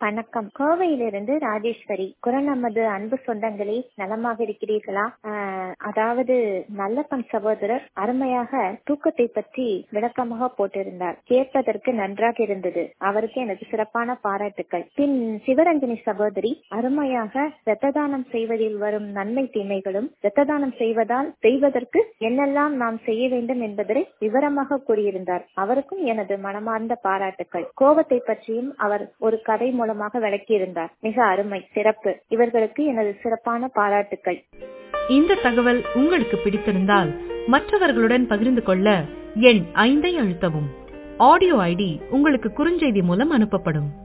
வணக்கம் கோவையிலிருந்து ராஜேஸ்வரி குரல் நமது அன்பு சொந்தங்களே நலமாக இருக்கிறீர்களா ஆஹ் அதாவது நல்லப்பன் சகோதரர் அருமையாக தூக்கத்தை பற்றி விளக்கமாக போட்டிருந்தார் கேட்பதற்கு நன்றாக இருந்தது அவருக்கு எனது சிறப்பான பாராட்டுக்கள் பின் சிவரஞ்சனி சகோதரி அருமையாக இரத்த தானம் செய்வதில் வரும் நன்மை தீமைகளும் இரத்த தானம் செய்வதால் செய்வதற்கு என்னெல்லாம் நாம் செய்ய வேண்டும் என்பதை விவரமாக கூறியிருந்தார் அவருக்கும் எனது மனமார்ந்த பாராட்டுக்கள் கோபத்தை பற்றியும் அவர் ஒரு கதை மூலமாக விளக்கியிருந்தார் மிக அருமை சிறப்பு இவர்களுக்கு எனது சிறப்பான பாராட்டுக்கள் இந்த தகவல் உங்களுக்கு பிடித்திருந்தால் மற்றவர்களுடன் பகிர்ந்து கொள்ள எண் ஐந்தை அழுத்தவும் ஆடியோ ஐடி உங்களுக்கு குறுஞ்செய்தி மூலம் அனுப்பப்படும்